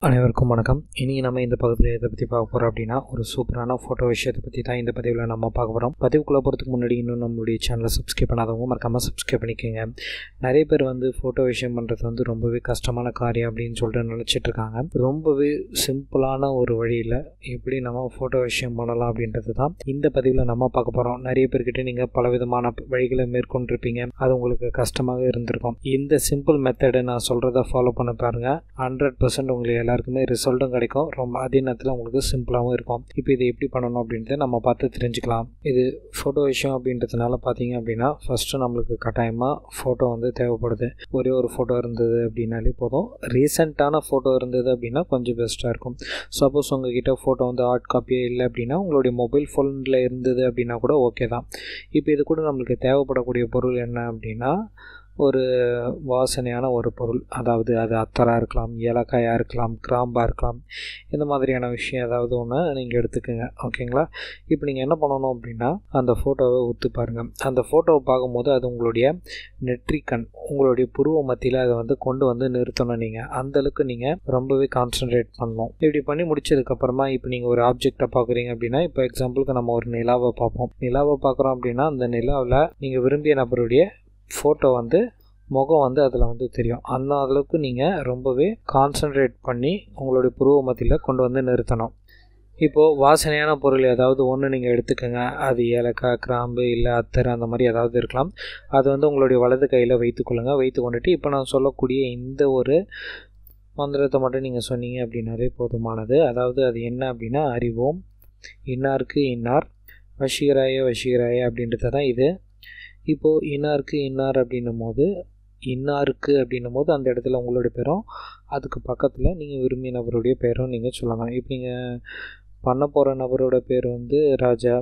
அனைவருக்கும் வணக்கம் இனி நம்ம இந்த பகுதியில் எதை பற்றி பார்க்க போகிறோம் அப்படின்னா ஒரு சூப்பரான ஃபோட்டோ விஷயத்தை பற்றி தான் இந்த பதிவில் நம்ம பார்க்க போகிறோம் பதிவுக்குள்ளே போகிறதுக்கு முன்னாடி இன்னும் நம்மளுடைய சேனலை சப்ஸ்கிரைப் பண்ணாதவங்க மறக்காமல் சப்ஸ்கிரைப் பண்ணிக்கோங்க நிறைய பேர் வந்து ஃபோட்டோ விஷயம் பண்ணுறது வந்து ரொம்பவே கஷ்டமான காரியம் அப்படின்னு சொல்லிட்டு நினச்சிட்டு இருக்காங்க ரொம்பவே சிம்பிளான ஒரு வழியில் எப்படி நம்ம ஃபோட்டோ விஷயம் பண்ணலாம் அப்படின்றது தான் இந்த பதிவில் நம்ம பார்க்க போகிறோம் நிறைய பேர்கிட்ட நீங்கள் பலவிதமான வழிகளை மேற்கொண்டிருப்பீங்க அது உங்களுக்கு கஷ்டமாக இருந்திருக்கும் இந்த சிம்பிள் மெத்தடை நான் சொல்கிறத ஃபாலோ பண்ண பாருங்கள் ஹண்ட்ரட் பர்சன்ட் உங்களுக்கு எல்லாருக்குமே ரிசல்ட்டும் கிடைக்கும் ரொம்ப அதே நேரத்தில் உங்களுக்கு சிம்பிளாகவும் இருக்கும் இப்போ இதை எப்படி பண்ணணும் அப்படின்றத நம்ம பார்த்து தெரிஞ்சுக்கலாம் இது ஃபோட்டோ விஷயம் அப்படின்றதுனால பார்த்தீங்க அப்படின்னா ஃபஸ்ட்டு நம்மளுக்கு கட்டாயமாக ஃபோட்டோ வந்து தேவைப்படுது ஒரே ஒரு ஃபோட்டோ இருந்தது அப்படின்னாலே போதும் ரீசெண்டான ஃபோட்டோ இருந்தது அப்படின்னா கொஞ்சம் பெஸ்ட்டாக இருக்கும் சப்போஸ் உங்ககிட்ட ஃபோட்டோ வந்து ஹார்ட் காப்பியே இல்லை அப்படின்னா உங்களுடைய மொபைல் ஃபோனில் இருந்தது அப்படின்னா கூட ஓகே தான் இப்போ இது கூட நம்மளுக்கு தேவைப்படக்கூடிய பொருள் என்ன அப்படின்னா ஒரு வாசனையான ஒரு பொருள் அதாவது அது அத்தராக இருக்கலாம் ஏலக்காயாக இருக்கலாம் கிராம்பாக இருக்கலாம் இந்த மாதிரியான விஷயம் ஏதாவது ஒன்று நீங்கள் எடுத்துக்கோங்க ஓகேங்களா இப்போ நீங்கள் என்ன பண்ணணும் அப்படின்னா அந்த ஃபோட்டோவை ஒத்து பாருங்கள் அந்த ஃபோட்டோவை பார்க்கும்போது அது உங்களுடைய நெற்றிக்கண் உங்களுடைய புருவ மத்தியில் அதை வந்து கொண்டு வந்து நிறுத்தணும் நீங்கள் அந்தளவுக்கு நீங்கள் ரொம்பவே கான்சன்ட்ரேட் பண்ணணும் இப்படி பண்ணி முடிச்சதுக்கப்புறமா இப்போ நீங்கள் ஒரு ஆப்ஜெக்டை பார்க்குறீங்க அப்படின்னா இப்போ எக்ஸாம்பிளுக்கு நம்ம ஒரு நிலாவை பார்ப்போம் நிலாவை பார்க்குறோம் அப்படின்னா அந்த நிலாவில் நீங்கள் விரும்பிய நபருடைய ஃபோட்டோ வந்து முகம் வந்து அதில் வந்து தெரியும் அந்த அளவுக்கு நீங்கள் ரொம்பவே கான்சன்ட்ரேட் பண்ணி உங்களுடைய புருவ மத்தியில் கொண்டு வந்து நிறுத்தணும் இப்போது வாசனையான பொருள் ஏதாவது ஒன்று நீங்கள் எடுத்துக்கோங்க அது ஏலக்காய் கிராம்பு இல்லை அத்தர் அந்த மாதிரி ஏதாவது இருக்கலாம் அது வந்து உங்களுடைய வலது கையில் வைத்துக்கொள்ளுங்கள் வைத்து கொண்டுட்டு இப்போ நான் சொல்லக்கூடிய இந்த ஒரு மந்திரத்தை மட்டும் நீங்கள் சொன்னீங்க அப்படின்னாலே போதுமானது அதாவது அது என்ன அப்படின்னா அறிவோம் இன்னாருக்கு இன்னார் வஷீராய வஷீராய அப்படின்றது தான் இது இப்போது இன்னாருக்கு இன்னார் அப்படின்னும் போது இன்னாருக்கு அப்படின்னும் போது அந்த இடத்துல உங்களுடைய பேரும் அதுக்கு பக்கத்தில் நீங்கள் விரும்பிய நபருடைய பேரும் நீங்கள் சொல்லலாம் இப்போ நீங்கள் பண்ண போகிற நபரோட பேர் வந்து ராஜா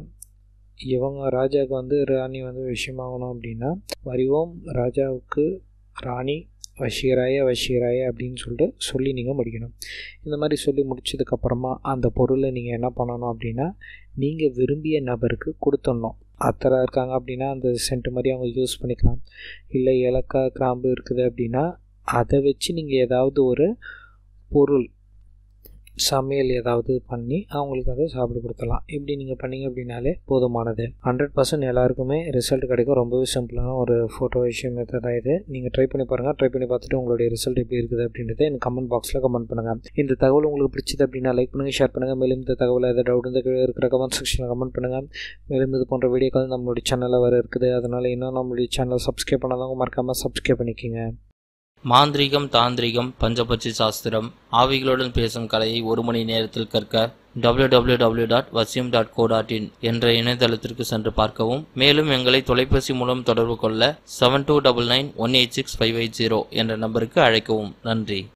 இவங்க ராஜாவுக்கு வந்து ராணி வந்து விஷயமாகணும் அப்படின்னா அறிவோம் ராஜாவுக்கு ராணி வஷீராய வஷீராய அப்படின்னு சொல்லிட்டு சொல்லி நீங்கள் முடிக்கணும் இந்த மாதிரி சொல்லி முடிச்சதுக்கப்புறமா அந்த பொருளை நீங்கள் என்ன பண்ணணும் அப்படின்னா நீங்கள் விரும்பிய நபருக்கு கொடுத்துடணும் அத்தராக இருக்காங்க அப்படின்னா அந்த சென்ட் மாதிரி அவங்க யூஸ் பண்ணிக்கலாம் இல்லை ஏலக்காய் கிராம்பு இருக்குது அப்படின்னா அதை வச்சு நீங்கள் ஏதாவது ஒரு பொருள் சமையல் ஏதாவது பண்ணி அவங்களுக்கு அதை சாப்பிட கொடுத்துடலாம் இப்படி நீங்கள் பண்ணீங்க அப்படின்னாலே போதுமானது ஹண்ட்ரட் பர்சன்ட் எல்லாருக்குமே ரிசல்ட் கிடைக்கும் ரொம்பவே சிம்பிளான ஒரு ஃபோட்டோ விஷயம் தான் இது நீங்கள் ட்ரை பண்ணி பாருங்கள் ட்ரை பண்ணி பார்த்துட்டு உங்களுடைய ரிசல்ட் எப்படி இருக்குது அப்படின்றத எனக்கு கமெண்ட் பாக்ஸில் கமெண்ட் பண்ணுங்கள் இந்த தகவல் உங்களுக்கு பிடிச்சது அப்படின்னா லைக் பண்ணுங்கள் ஷேர் பண்ணுங்கள் மேலும் இந்த தகவல் எதாவது டவுட் இந்த கீழே இருக்கிற கமெண்ட் செக்ஷனில் கமெண்ட் பண்ணுங்கள் மேலும் இது போன்ற வீடியோக்கள் நம்மளுடைய சேனலில் வர இருக்குது அதனால் இன்னும் நம்மளுடைய சேனலை சப்ஸ்கிரைப் பண்ணாதவங்க மறக்காமல் சப்ஸ்கிரைப் பண்ணிக்கோங்க மாந்திரிகம் தாந்திரிகம் பஞ்சபட்சி சாஸ்திரம் ஆவிகளுடன் பேசும் கலையை ஒரு மணி நேரத்தில் கற்க www.vasyum.co.in டாட் வசியம் டாட் கோ டாட் இன் என்ற இணையதளத்திற்கு சென்று பார்க்கவும் மேலும் எங்களை தொலைபேசி மூலம் தொடர்பு கொள்ள seven two double nine one eight six five eight zero என்ற நம்பருக்கு அழைக்கவும் நன்றி